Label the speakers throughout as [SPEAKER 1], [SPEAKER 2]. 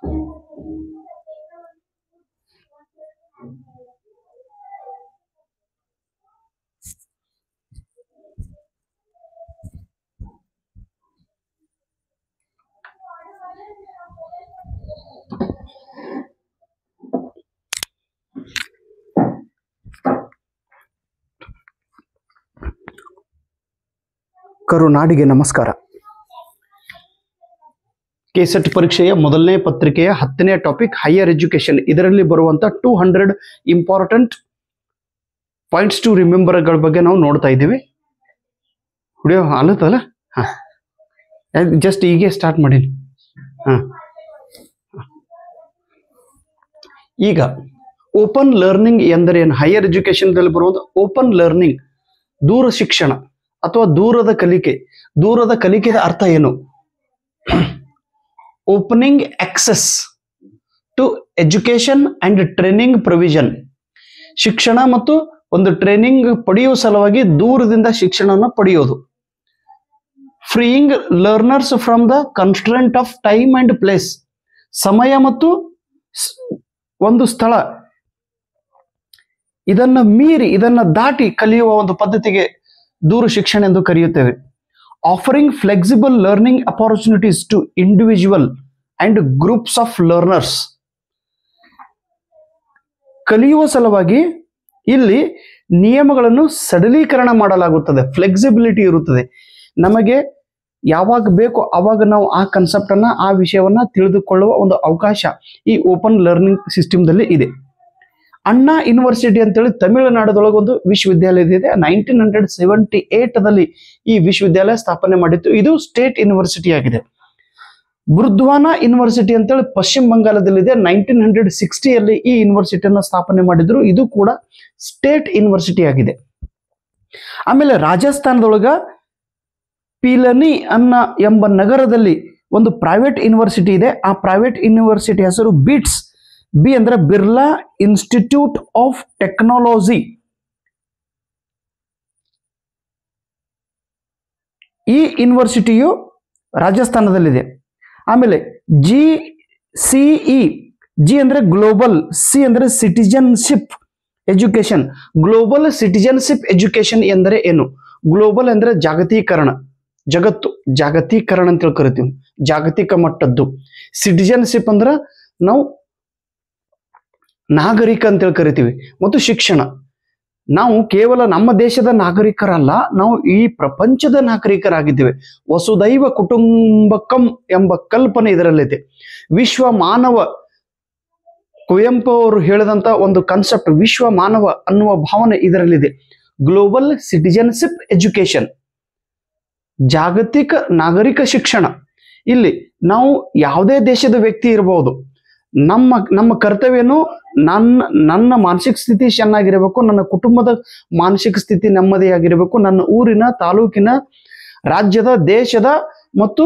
[SPEAKER 1] ಕರುನಾಡಿಗೆ ನಮಸ್ಕಾರ ಕೆಸೆಟ್ ಪರೀಕ್ಷೆಯ ಮೊದಲನೇ ಪತ್ರಿಕೆಯ ಹತ್ತನೇ ಟಾಪಿಕ್ ಹೈಯರ್ ಎಜುಕೇಶನ್ ಇದರಲ್ಲಿ ಬರುವಂತ two hundred important points to ರಿಮೆಂಬರ್ಗಳ ಬಗ್ಗೆ ನಾವು ನೋಡ್ತಾ ಇದ್ದೀವಿ ಹುಡಿಯೋ ಅಲ್ಲತ್ತಲ್ಲ ಹಾ ಜಸ್ಟ್ ಹೀಗೆ ಸ್ಟಾರ್ಟ್ ಮಾಡೀನಿ ಹಾ ಈಗ ಓಪನ್ ಲರ್ನಿಂಗ್ ಎಂದರೇನು ಹೈಯರ್ ಎಜುಕೇಶನ್ದಲ್ಲಿ ಬರುವಂತ ಓಪನ್ ಲರ್ನಿಂಗ್ ದೂರ ಶಿಕ್ಷಣ ಅಥವಾ ದೂರದ ಕಲಿಕೆ ದೂರದ ಕಲಿಕೆಯ ಅರ್ಥ ಏನು opening access to education and training provision ಶಿಕ್ಷಣ ಮತ್ತು ಒಂದು ಟ್ರೈನಿಂಗ್ ಪಡೆಯುವ ಸಲುವಾಗಿ ದೂರದಿಂದ ಶಿಕ್ಷಣವನ್ನು ಪಡೆಯೋದು freeing learners from the constraint of time and place ಸಮಯ ಮತ್ತು ಸ್- ಒಂದು ಸ್ಥಳ ಇದನ್ನ ಮೀರಿ ಇದನ್ನ ದಾಟಿ ಕಲಿಯುವ ಒಂದು ಪದ್ಧತಿಗೆ ದೂರ ಶಿಕ್ಷಣ ಎಂದು ಕರೆಯುತ್ತೇವೆ offering flexible learning opportunities to individual and groups of learners ಕಲಿಯುವ ಸಲುವಾಗಿ ಇಲ್ಲಿ ನಿಯಮಗಳನ್ನು ಸಡಲೀಕರಣ ಮಾಡಲಾಗುತ್ತದೆ ಫ್ಲೆಕ್ಸಿಬಿಲಿಟಿ ಇರುತ್ತದೆ ನಮಗೆ ಯಾವಾಗ ಬೇಕು ಅವಾಗ ನಾವು ಆ ಕನ್ಸೆಪ್ಟ್ ಅನ್ನ ಆ ವಿಷಯವನ್ನ ತಿಳಿದುಕೊಳ್ಳುವ ಒಂದು ಅವಕಾಶ ಈ ಓಪನ್ ಲರ್ನಿಂಗ್ ಸಿಸ್ಟಮ್ದಲ್ಲಿ ಇದೆ ಅಣ್ಣಾ ಯೂನಿವರ್ಸಿಟಿ ಅಂತೇಳಿ ತಮಿಳುನಾಡದೊಳಗೆ ಒಂದು ವಿಶ್ವವಿದ್ಯಾಲಯ ಇದೆ ನೈನ್ಟೀನ್ ಹಂಡ್ರೆಡ್ ಸೆವೆಂಟಿ ಏಟ್ ಈ ವಿಶ್ವವಿದ್ಯಾಲಯ ಸ್ಥಾಪನೆ ಮಾಡಿತ್ತು ಇದು ಸ್ಟೇಟ್ ಯೂನಿವರ್ಸಿಟಿ ಆಗಿದೆ ಬುರ್ದ್ವಾನ ಯೂನಿವರ್ಸಿಟಿ ಅಂತೇಳಿ ಪಶ್ಚಿಮ ಬಂಗಾಳದಲ್ಲಿದೆ ನೈನ್ಟೀನ್ ಹಂಡ್ರೆಡ್ ಸಿಕ್ಸ್ಟಿಯಲ್ಲಿ ಈ ಯೂನಿವರ್ಸಿಟಿಯನ್ನ ಸ್ಥಾಪನೆ ಮಾಡಿದ್ರು ಇದು ಕೂಡ ಸ್ಟೇಟ್ ಯೂನಿವರ್ಸಿಟಿ ಆಗಿದೆ ಆಮೇಲೆ ರಾಜಸ್ಥಾನದೊಳಗ ಪೀಲನಿ ಅನ್ನ ಎಂಬ ನಗರದಲ್ಲಿ ಒಂದು ಪ್ರೈವೇಟ್ ಯೂನಿವರ್ಸಿಟಿ ಇದೆ ಆ ಪ್ರೈವೇಟ್ ಯೂನಿವರ್ಸಿಟಿ ಹೆಸರು ಬಿಟ್ಸ್ ಬಿ ಅಂದ್ರೆ ಬಿರ್ಲಾ ಇನ್ಸ್ಟಿಟ್ಯೂಟ್ ಆಫ್ ಟೆಕ್ನಾಲಜಿ ಈ ಯೂನಿವರ್ಸಿಟಿಯು ರಾಜಸ್ಥಾನದಲ್ಲಿದೆ ಆಮೇಲೆ ಜಿ ಸಿಇ ಜಿ ಅಂದ್ರೆ ಗ್ಲೋಬಲ್ ಸಿ ಅಂದ್ರೆ citizenship education global citizenship education ಎಂದರೆ ಏನು ಗ್ಲೋಬಲ್ ಅಂದ್ರೆ ಜಾಗತೀಕರಣ ಜಗತ್ತು ಜಾಗತೀಕರಣ ಅಂತ ಹೇಳಿ ಕರಿತೀವಿ ಜಾಗತಿಕ ಮಟ್ಟದ್ದು ಸಿಟಿಜನ್ಶಿಪ್ ಅಂದ್ರ ನಾವು ನಾಗರಿಕ ಅಂತೇಳಿ ಕರಿತೀವಿ ಮತ್ತು ಶಿಕ್ಷಣ ನಾವು ಕೇವಲ ನಮ್ಮ ದೇಶದ ನಾಗರಿಕರಲ್ಲ ನಾವು ಈ ಪ್ರಪಂಚದ ನಾಗರಿಕರಾಗಿದ್ದೇವೆ ವಸುದೈವ ಕುಟುಂಬಕಂ ಎಂಬ ಕಲ್ಪನೆ ಇದರಲ್ಲಿದೆ ವಿಶ್ವ ಮಾನವ ಕುವೆಂಪು ಅವರು ಹೇಳಿದಂತ ಒಂದು ಕಾನ್ಸೆಪ್ಟ್ ವಿಶ್ವ ಮಾನವ ಅನ್ನುವ ಭಾವನೆ ಇದರಲ್ಲಿದೆ ಗ್ಲೋಬಲ್ ಸಿಟಿಜನ್ಶಿಪ್ ಎಜುಕೇಶನ್ ಜಾಗತಿಕ ನಾಗರಿಕ ಶಿಕ್ಷಣ ಇಲ್ಲಿ ನಾವು ಯಾವುದೇ ದೇಶದ ವ್ಯಕ್ತಿ ಇರಬಹುದು ನಮ್ಮ ನಮ್ಮ ಕರ್ತವ್ಯನು ನನ್ನ ನನ್ನ ಮಾನಸಿಕ ಸ್ಥಿತಿ ಚೆನ್ನಾಗಿರಬೇಕು ನನ್ನ ಕುಟುಂಬದ ಮಾನಸಿಕ ಸ್ಥಿತಿ ನೆಮ್ಮದಿ ಆಗಿರಬೇಕು ನನ್ನ ಊರಿನ ತಾಲೂಕಿನ ರಾಜ್ಯದ ದೇಶದ ಮತ್ತು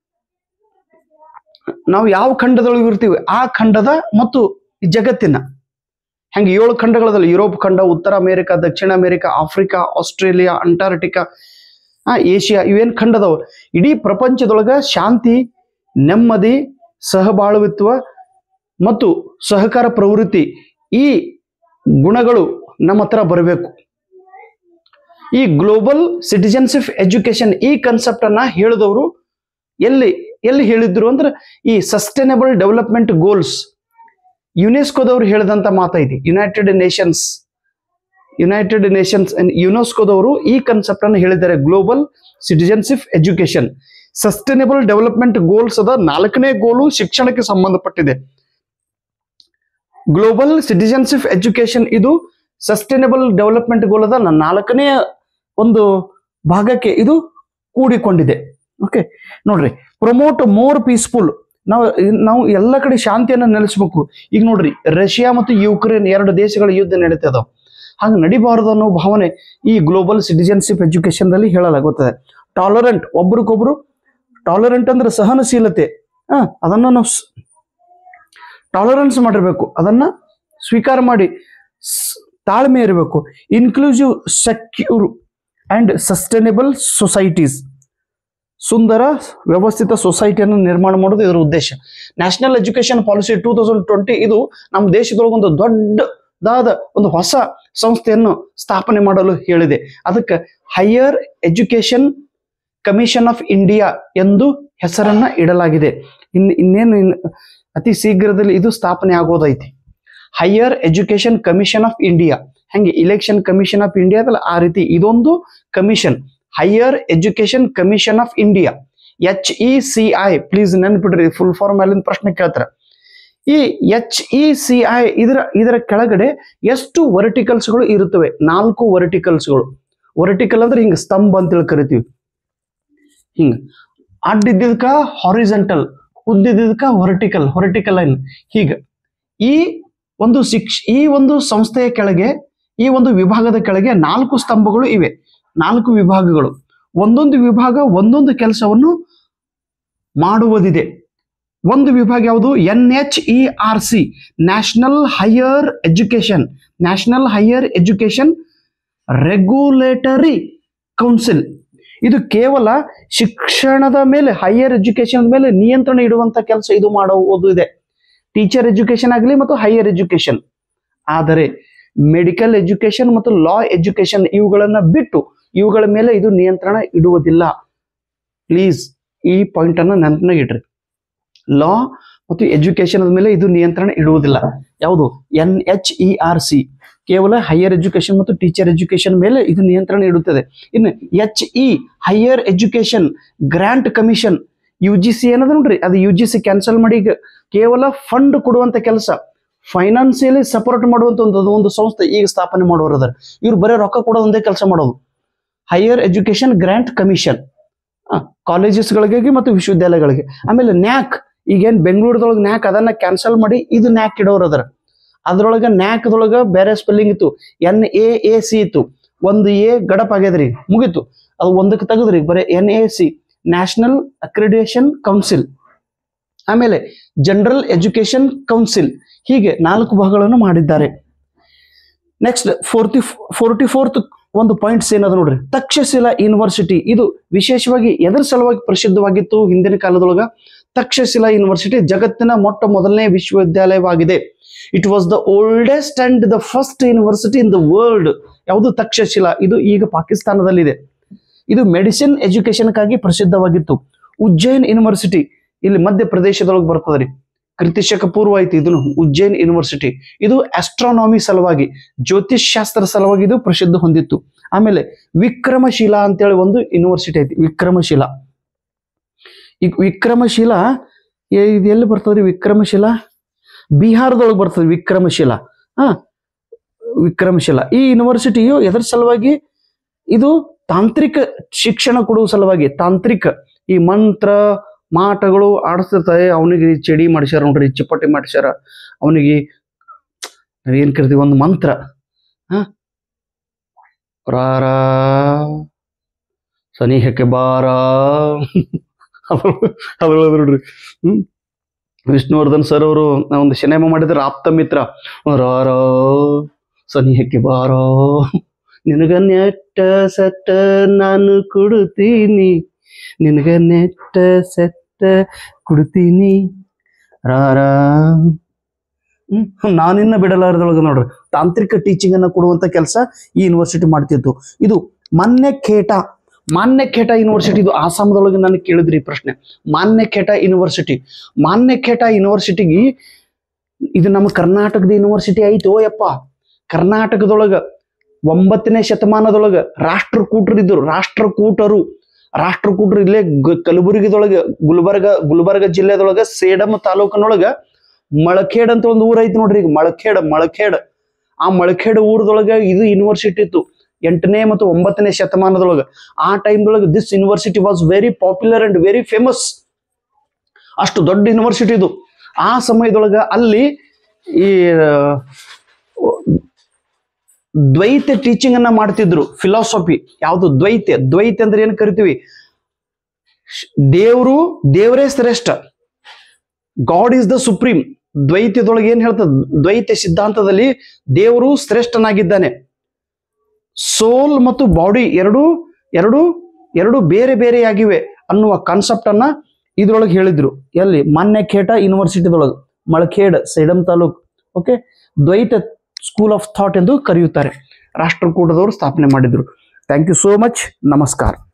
[SPEAKER 1] ನಾವು ಯಾವ ಖಂಡದೊಳಗೆ ಇರ್ತೀವಿ ಆ ಖಂಡದ ಮತ್ತು ಈ ಜಗತ್ತಿನ ಹೆಂಗೆ ಏಳು ಖಂಡಗಳದಲ್ಲಿ ಯುರೋಪ್ ಖಂಡ ಉತ್ತರ ಅಮೆರಿಕ ದಕ್ಷಿಣ ಅಮೆರಿಕ ಆಫ್ರಿಕಾ ಆಸ್ಟ್ರೇಲಿಯಾ ಅಂಟಾರ್ಟಿಕಾ ಆ ಏಷ್ಯಾ ಇವೇನ್ ಖಂಡದವು ಇಡೀ ಪ್ರಪಂಚದೊಳಗ ಶಾಂತಿ ನೆಮ್ಮದಿ ಸಹಬಾಳ್ವಿತ್ವ ಮತ್ತು ಸಹಕಾರ ಪ್ರವೃತ್ತಿ ಈ ಗುಣಗಳು ನಮ್ಮ ಹತ್ರ ಬರಬೇಕು ಈ ಗ್ಲೋಬಲ್ ಸಿಟಿಜನ್ಶಿಪ್ ಎಜುಕೇಶನ್ ಈ ಕಾನ್ಸೆಪ್ಟ್ ಅನ್ನ ಹೇಳಿದವರು ಎಲ್ಲಿ ಎಲ್ಲಿ ಹೇಳಿದ್ರು ಅಂದ್ರೆ ಈ ಸಸ್ಟೈನಬಲ್ ಡೆವಲಪ್ಮೆಂಟ್ ಗೋಲ್ಸ್ ಯುನೆಸ್ಕೋದವ್ರು ಹೇಳಿದಂತ ಮಾತೈತಿ ಯುನೈಟೆಡ್ ನೇಷನ್ಸ್ ಯುನೈಟೆಡ್ ನೇಷನ್ಸ್ ಯುನೆಸ್ಕೋದವರು ಈ ಕಾನ್ಸೆಪ್ಟ್ ಅನ್ನು ಹೇಳಿದ್ದಾರೆ global citizenship education sustainable development goals ಅದ ನಾಲ್ಕನೇ ಗೋಲು ಶಿಕ್ಷಣಕ್ಕೆ ಸಂಬಂಧಪಟ್ಟಿದೆ ಗ್ಲೋಬಲ್ ಸಿಟಿಜನ್ಶಿಪ್ ಎಜುಕೇಶನ್ ಇದು ಸಸ್ಟೈನಬಲ್ ಡೆವಲಪ್ಮೆಂಟ್ ಗೋಲ್ ಅದ ನ- ನಾಲ್ಕನೇ ಒಂದು ಭಾಗಕ್ಕೆ ಇದು ಕೂಡಿಕೊಂಡಿದೆ ಓಕೆ ನೋಡ್ರಿ ಪ್ರಮೋಟ್ ಮೋರ್ ಪೀಸ್ಫುಲ್ ನಾವು ನಾವು ಎಲ್ಲ ಕಡೆ ಶಾಂತಿಯನ್ನು ನೆಲೆಸಬೇಕು ಈಗ ನೋಡ್ರಿ ರಷ್ಯಾ ಮತ್ತು ಯುಕ್ರೇನ್ ಎರಡು ದೇಶಗಳ ಯುದ್ಧ ನಡೀತದ ಹಾಗೆ ನಡಿಬಾರದು ಅನ್ನೋ ಭಾವನೆ ಈ ಗ್ಲೋಬಲ್ ಸಿಟಿಜನ್ಶಿಪ್ ಎಜುಕೇಶನ್ ದಲ್ಲಿ ಹೇಳಲಾಗುತ್ತದೆ ಟಾಲರೆಂಟ್ ಒಬ್ರಿಗೊಬ್ರು ಟಾಲರೆಂಟ್ ಅಂದ್ರೆ ಸಹನಶೀಲತೆ ಆ, ಅದನ್ನ ನಾವು ಟಾಲರೆನ್ಸ್ ಮಾಡಿರ್ಬೇಕು ಅದನ್ನ ಸ್ವೀಕಾರ ಮಾಡಿ ಸ್- ತಾಳ್ಮೆ ಇರಬೇಕು inclusive secure and sustainable societies ಸುಂದರ ವ್ಯವಸ್ಥಿತ ಸೊಸೈಟಿಯನ್ನು ನಿರ್ಮಾಣ ಮಾಡೋದು ಇದರ ಉದ್ದೇಶ national education policy two thousand twenty ಇದು ನಮ್ಮ ದೇಶದೊಳಗೆ ಒಂದು ದೊಡ್ಡದಾದ ಒಂದು ಹೊಸ ಸಂಸ್ಥೆಯನ್ನು ಸ್ಥಾಪನೆ ಮಾಡಲು ಹೇಳಿದೆ ಅದಕ್ಕೆ higher education commission of India ಎಂದು ಹೆಸರನ್ನ ಇಡಲಾಗಿದೆ ಇನ್ ಇನ್ನೇನು ಇನ್- ಅತಿ ಶೀಘ್ರದಲ್ಲಿ ಇದು ಸ್ಥಾಪನೆ ಆಗೋದೈತಿ higher education commission of India ಹೆಂಗೆ ಇಲೆಕ್ಷನ್ ಕಮಿಷನ್ ಆಫ್ ಇಂಡಿಯಾ ಅದಲ್ಲ ಆ ರೀತಿ ಇದೊಂದು commission higher education commission of India H E C I please ನೆನ್ಪಿಡ್ರಿ ಫುಲ್ ಫಾರ್ಮ್ ಅಲ್ಲಿಂದ ಪ್ರಶ್ನೆ ಕೇಳ್ತಾರೆ ಈ ಎಚ್ ಇ ಸಿ ಐ ಇದರ ಇದರ ಕೆಳಗಡೆ ಎಷ್ಟು ವರ್ಟಿಕಲ್ಸ್ಗಳು ಇರುತ್ತವೆ ನಾಲ್ಕು ವರ್ಟಿಕಲ್ಸ್ಗಳು ವರ್ಟಿಕಲ್ ಅಂದ್ರೆ ಹಿಂಗ ಸ್ತಂಭ ಅಂತೇಳಿ ಕರಿತೀವಿ ಹಿಂಗ ಅಡ್ಡಿದ್ದಕ್ಕ ಹಾರಿಜೆಂಟಲ್ ಉದ್ದಿದ್ದಕ್ಕ ವರ್ಟಿಕಲ್ ಹೊರ್ಟಿಕಲ್ ಲೈನ್ ಹೀಗ ಈ ಒಂದು ಶಿಕ್ಷ ಈ ಒಂದು ಸಂಸ್ಥೆಯ ಕೆಳಗೆ ಈ ಒಂದು ವಿಭಾಗದ ಕೆಳಗೆ ನಾಲ್ಕು ಸ್ತಂಭಗಳು ಇವೆ ನಾಲ್ಕು ವಿಭಾಗಗಳು ಒಂದೊಂದು ವಿಭಾಗ ಒಂದೊಂದು ಕೆಲಸವನ್ನು ಮಾಡುವುದಿದೆ ಒಂದು ವಿಭಾಗ ಯಾವುದು N H E R C national higher education national higher education regulatory council ಇದು ಕೇವಲ ಶಿಕ್ಷಣದ ಮೇಲೆ ಹೈಯರ್ ಎಜುಕೇಶನ್ ಮೇಲೆ ನಿಯಂತ್ರಣ ಇಡುವಂತ ಕೆಲಸ ಇದು ಮಾಡುವುದು ಇದೆ ಟೀಚರ್ ಎಜುಕೇಶನ್ ಆಗಲಿ ಮತ್ತು ಹೈಯರ್ ಎಜುಕೇಶನ್ ಆದರೆ ಮೆಡಿಕಲ್ ಎಜುಕೇಶನ್ ಮತ್ತು ಲಾ ಎಜುಕೇಶನ್ ಇವುಗಳನ್ನ ಬಿಟ್ಟು ಇವುಗಳ ಮೇಲೆ ಇದು ನಿಯಂತ್ರಣ ಇಡುವುದಿಲ್ಲ ಪ್ಲೀಸ್ ಈ ಪಾಯಿಂಟ್ ಅನ್ನ ನೆನಪಿನಾಗ ಇಡ್ರಿ ಲಾ ಮತ್ತು ಎಜುಕೇಶನ್ ಮೇಲೆ ಇದು ನಿಯಂತ್ರಣ ಇಡುವುದಿಲ್ಲ ಯಾವುದು N H E R C ಕೇವಲ ಹೈಯರ್ ಎಜುಕೇಶನ್ ಮತ್ತು ಟೀಚರ್ ಎಜುಕೇಶನ್ ಮೇಲೆ ಇದು ನಿಯಂತ್ರಣ ಇಡುತ್ತದೆ ಇನ್ನು H E higher education grant commission U G C ಏನದ ನೋಡ್ರಿ ಅದು ಯು ಜಿ ಸಿ ಕ್ಯಾನ್ಸಲ್ ಮಾಡಿ ಈಗ ಕೇವಲ ಫಂಡ್ ಕೊಡುವಂತ ಕೆಲಸ ಫೈನಾನ್ಸಿಯಲಿ ಸಪೋರ್ಟ್ ಮಾಡುವಂತ ಒಂದು ಅದು ಒಂದು ಸಂಸ್ಥೆ ಈಗ ಸ್ಥಾಪನೆ ಮಾಡೋರು ಅದಾರ ಇವ್ರು ಬರೀ ರೊಕ್ಕ ಕೊಡೋದು ಒಂದೇ ಕೆಲಸ ಮಾಡೋದು ಹೈಯರ್ ಎಜುಕೇಶನ್ ಗ್ರಾಂಟ್ ಕಮಿಷನ್ ಕಾಲೇಜಸ್ಗಳಿಗೆ ಮತ್ತು ವಿಶ್ವವಿದ್ಯಾಲಯಗಳಿಗೆ ಆಮೇಲೆ ನ್ಯಾಕ್ ಈಗೇನ್ ಬೆಂಗಳೂರದೊಳಗೆ ನ್ಯಾಕ್ ಅದನ್ನ ಕ್ಯಾನ್ಸಲ್ ಮಾಡಿ ಇದು ನ್ಯಾಕ್ ಇಡೋರು ಅದರ ಅದ್ರೊಳಗ ನ್ಯಾಕ್ದೊಳಗ ಬೇರೆ ಸ್ಪೆಲ್ಲಿಂಗ್ ಇತ್ತು ಎನ್ ಎ ಎ ಸಿ ಇತ್ತು ಒಂದು ಎ ಗಡಪ್ ಆಗ್ಯದ್ರಿ ಮುಗೀತು ಅದು ಒಂದಕ್ಕೆ ತೆಗೆದ್ರಿ ಬರೀ N A C national accreditation council ಆಮೇಲೆ ಜನರಲ್ ಎಜುಕೇಶನ್ ಕೌನ್ಸಿಲ್ ಹೀಗೆ ನಾಲ್ಕು ಭಾಗಗಳನ್ನು ಮಾಡಿದ್ದಾರೆ ನೆಕ್ಸ್ಟ್ ಫೋರ್ಟಿ ಫೋರ್ಟಿ ಫೋರ್ತ್ ಒಂದು ಪಾಯಿಂಟ್ಸ್ ಏನದ ನೋಡ್ರಿ ತಕ್ಷಶಿಲಾ ಯೂನಿವರ್ಸಿಟಿ ಇದು ವಿಶೇಷವಾಗಿ ಎದರ ಸಲುವಾಗಿ ಪ್ರಸಿದ್ಧವಾಗಿತ್ತು ಹಿಂದಿನ ಕಾಲದೊಳಗ ತಕ್ಷಶಿಲಾ ಯೂನಿವರ್ಸಿಟಿ ಜಗತ್ತಿನ ಮೊಟ್ಟ ಮೊದಲನೇ ವಿಶ್ವವಿದ್ಯಾಲಯವಾಗಿದೆ it was the oldest and the first university in the world ಯಾವುದು ತಕ್ಷಶಿಲಾ ಇದು ಈಗ ಪಾಕಿಸ್ತಾನದಲ್ಲಿದೆ ಇದು ಮೆಡಿಸಿನ್ ಎಜುಕೇಶನ್ಗಾಗಿ ಪ್ರಸಿದ್ಧವಾಗಿತ್ತು ಉಜ್ಜೈನ್ ಯೂನಿವರ್ಸಿಟಿ ಇಲ್ಲಿ ಮಧ್ಯಪ್ರದೇಶದೊಳಗೆ ಬರ್ತದೆ ರೀ ಕೃತಿಶಕ ಪೂರ್ವ ಐತಿ ಇದನ್ನು ಉಜ್ಜೈನ್ ಯೂನಿವರ್ಸಿಟಿ ಇದು ಆಸ್ಟ್ರಾನಾಮಿ ಸಲುವಾಗಿ ಜ್ಯೋತಿಷ್ ಶಾಸ್ತ್ರ ಸಲುವಾಗಿ ಇದು ಪ್ರಸಿದ್ಧ ಹೊಂದಿತ್ತು ಆಮೇಲೆ ವಿಕ್ರಮಶಿಲಾ ಅಂತೇಳಿ ಒಂದು ಯೂನಿವರ್ಸಿಟಿ ಐತಿ ವಿಕ್ರಮಶಿಲಾ ಈಗ ವಿಕ್ರಮಶಿಲಾ ಏ- ಇದು ಎಲ್ಲಿ ಬರ್ತದ್ರಿ ವಿಕ್ರಮಶಿಲಾ ಬಿಹಾರದೊಳಗೆ ಬರ್ತದೆ ವಿಕ್ರಮಶಿಲಾ ಹಾ ವಿಕ್ರಮಶಿಲಾ ಈ ಯೂನಿವರ್ಸಿಟಿಯು ಎದರ ಸಲುವಾಗಿ ಇದು ತಾಂತ್ರಿಕ ಶಿಕ್ಷಣ ಕೊಡುವ ಸಲುವಾಗಿ ತಾಂತ್ರಿಕ ಈ ಮಂತ್ರ ಮಾಟಗಳು ಆಡಿಸ್ತಿರ್ತಾರೆ ಅವನಿಗೆ ಚಡಿ ಮಾಡಿಸ್ಯಾರ ನೋಡ್ರಿ ಚಿಪ್ಪಟ್ಟಿ ಮಾಡಿಸ್ಯಾರ ಅವನಿಗೆ ನಾವೇನ್ ಕರಿತೀವಿ ಒಂದು ಮಂತ್ರ ಹ ರಾರ ಸನಿಹಕ್ಕೆ ಬಾರ ಅದ್ರೊಳಗೆ ನೋಡ್ರಿ ಹ್ಮ್ ವಿಷ್ಣುವರ್ಧನ್ ಸರ್ ಅವರು ಒಂದು ಸಿನಿಮಾ ಮಾಡಿದ್ರೆ ಆಪ್ತ ಮಿತ್ರ ರಾರ ಸನಿಹಕ್ಕೆ ಬಾರ ನಿನಗ ನೆಟ್ಟ ಸೆಟ್ಟ ನಾನು ಕೊಡುತ್ತೀನಿ ನಿನಗ ನೆಟ್ಟ ಸೆಟ್ಟ ಕೊಡ್ತೀನಿ ರಾರ ಹ್ಮ್ ನಾನಿನ್ನ ಬಿಡಲಾರದೊಳಗೆ ನೋಡ್ರಿ ತಾಂತ್ರಿಕ ಟೀಚಿಂಗ್ ಅನ್ನ ಕೊಡುವಂತ ಕೆಲಸ ಈ ಯೂನಿವರ್ಸಿಟಿ ಮಾಡ್ತಿತ್ತು ಇದು ಮಾನ್ಯ ಖೇಟ ಮಾನ್ಯ ಖೇಟ ಯೂನಿವರ್ಸಿಟಿ ಇದು ಆಸಾಮದೊಳಗೆ ನನಗೆ ಕೇಳಿದ್ರಿ ಈ ಪ್ರಶ್ನೆ ಮಾನ್ಯ ಖೇಟ ಯೂನಿವರ್ಸಿಟಿ ಮಾನ್ಯ ಖೇಟ ಯೂನಿವರ್ಸಿಟಿಗೆ ಇದು ನಮ್ಮ ಕರ್ನಾಟಕದ ಯೂನಿವರ್ಸಿಟಿ ಐತೋ ಯಪ್ಪ ಕರ್ನಾಟಕದೊಳಗ ಒಂಬತ್ತನೇ ಶತಮಾನದೊಳಗ ರಾಷ್ಟ್ರಕೂಟರಿದ್ದರು ರಾಷ್ಟ್ರಕೂಟರು ರಾಷ್ಟ್ರಕೂಟರು ಇಲ್ಲೇ ಗ- ಕಲಬುರಗಿದೊಳಗ ಗುಲ್ಬರ್ಗ ಗುಲ್ಬರ್ಗ ಜಿಲ್ಲೆದೊಳಗ ಸೇಡಂ ತಾಲೂಕಿನೊಳಗ ಮಳಖೇಡ್ ಅಂತ ಒಂದು ಊರ್ ಐತಿ ನೋಡ್ರಿ ಈಗ ಮಳಖೇಡ್ ಮಳಖೇಡ್ ಆ ಮಳಖೇಡ್ ಊರದೊಳಗ ಇದು ಯೂನಿವರ್ಸಿಟಿ ಇತ್ತು ಎಂಟನೇ ಮತ್ತು ಒಂಬತ್ತನೇ ಶತಮಾನದೊಳಗ ಆ ಟೈಮ್ದೊಳಗ this university was very popular and very famous ಅಷ್ಟು ದೊಡ್ಡ ಯೂನಿವರ್ಸಿಟಿ ಇದು ಆ ಸಮಯದೊಳಗ ಅಲ್ಲಿ ಈ ಆ, ದ್ವೈತ ಟೀಚಿಂಗ್ ಅನ್ನ ಮಾಡ್ತಿದ್ರು ಫಿಲಾಸಫಿ ಯಾವುದು ದ್ವೈತ ದ್ವೈತ ಅಂದ್ರೆ ಏನ್ ಕರಿತೀವಿ ದೇವರು ದೇವರೇ ಶ್ರೇಷ್ಠ ಗಾಡ್ ಈಸ್ ದ ಸುಪ್ರೀಂ ದ್ವೈತದೊಳಗೆ ಏನ್ ಹೇಳ್ತದ ದ್ವೈತ ಸಿದ್ಧಾಂತದಲ್ಲಿ ದೇವರು ಶ್ರೇಷ್ಠನಾಗಿದ್ದಾನೆ ಸೋಲ್ ಮತ್ತು ಬಾಡಿ ಎರಡು ಎರಡು ಎರಡು ಬೇರೆ ಬೇರೆಯಾಗಿವೆ ಅನ್ನುವ ಕಾನ್ಸೆಪ್ಟ್ ಅನ್ನ ಇದ್ರೊಳಗೆ ಹೇಳಿದ್ರು ಎಲ್ಲಿ ಮಾನ್ಯಖೇಟ ಯೂನಿವರ್ಸಿಟಿದೊಳಗೆ Malkhed Sedam taluk okay Dvaita school of thought ಎಂದು ಕರೆಯುತ್ತಾರೆ ರಾಷ್ಟ್ರಕೂಟದವರು ಸ್ಥಾಪನೆ ಮಾಡಿದ್ರು ಥ್ಯಾಂಕ್ ಯು ಸೋ ಮಚ್ ನಮಸ್ಕಾರ